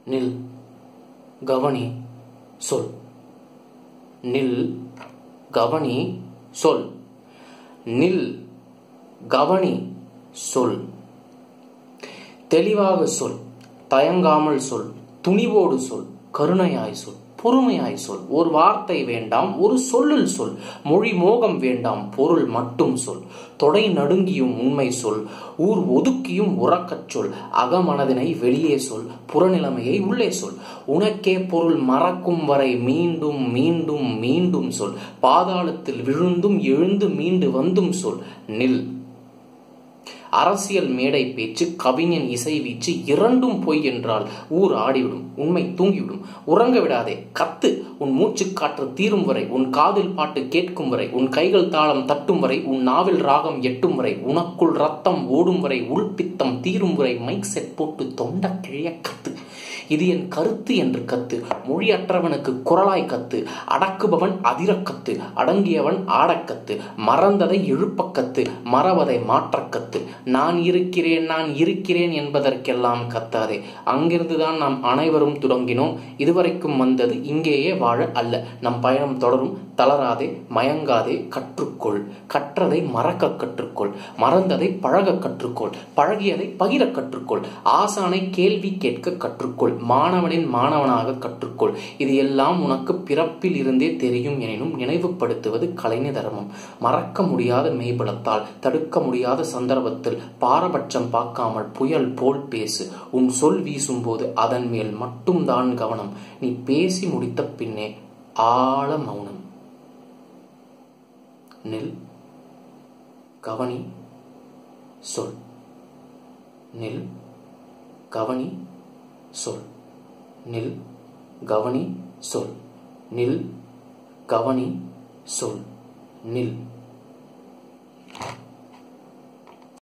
நில் கவனி சொல் நில் கவனி சொல் நில் கவனி சொல் தெளிவாக சொல் தயங்காமல் சொல் துணிவோடு சொல் கருணையாய் சொல் பொறுமையாய் சொல் ஒரு வார்த்தை வேண்டாம் ஒரு சொல்லில் சொல் மொழி மோகம் வேண்டாம் பொருள் மட்டும் சொல் தொடை நடுங்கியும் உண்மை சொல் ஊர் ஒதுக்கியும் உறக்கச் சொல் அகமனதினை வெளியே சொல் புறநிலைமையை உள்ளே சொல் உனக்கே பொருள் மறக்கும் வரை மீண்டும் மீண்டும் மீண்டும் சொல் பாதாளத்தில் விழுந்தும் எழுந்து மீண்டு வந்தும் சொல் நில் அரசியல் மேடை பேச்சு கவிஞன் இசை வீச்சு இரண்டும் பொய் என்றால் ஊர் ஆடிவிடும் உண்மை தூங்கிவிடும் உறங்க விடாதே கத்து உன் மூச்சு காற்று தீரும் வரை உன் காதில் பாட்டு கேட்கும் வரை உன் கைகள் தாளம் தட்டும் வரை உன் நாவில் ராகம் எட்டும் வரை உனக்குள் ரத்தம் ஓடும் வரை உள்பித்தம் தீரும் வரை மைக் செட் போட்டு தொண்ட கிழிய கத்து இது என் கருத்து என்று கத்து மொழியற்றவனுக்கு குரலாய் கத்து அடக்குபவன் அதிரக் கத்து அடங்கியவன் ஆடக்கத்து மறந்ததை எழுப்பக் கத்து மறவதை மாற்றக் கத்து நான் இருக்கிறேன் நான் இருக்கிறேன் என்பதற்கெல்லாம் கத்தாதே அங்கிருந்துதான் நாம் அனைவரும் தொடங்கினோம் இதுவரைக்கும் வந்தது இங்கேயே வாழ அல்ல நம் பயணம் தொடரும் தளராதே மயங்காதே கற்றுக்கொள் கற்றதை மறக்க கற்றுக்கொள் மறந்ததை பழக கற்றுக்கொள் பழகியதை பகிர கற்றுக்கொள் ஆசானை கேள்வி கேட்க கற்றுக்கொள் மாணவனின் மாணவனாக கற்றுக்கொள் இது எல்லாம் உனக்கு பிறப்பில் இருந்தே தெரியும் எனினும் நினைவுபடுத்துவது கலைஞ தர்மம் மறக்க முடியாத மெய்பலத்தால் தடுக்க முடியாத சந்தர்ப்பத்தில் பாரபட்சம் பார்க்காமல் புயல் போல் பேசு உன் சொல் வீசும்போது அதன் மேல் மட்டும்தான் கவனம் நீ பேசி முடித்த பின்னே ஆழ மௌனம் நில் கவனி சொல் நில் கவனி சொல் நில் கவனி சொல் நில் கவனி சொல் நில்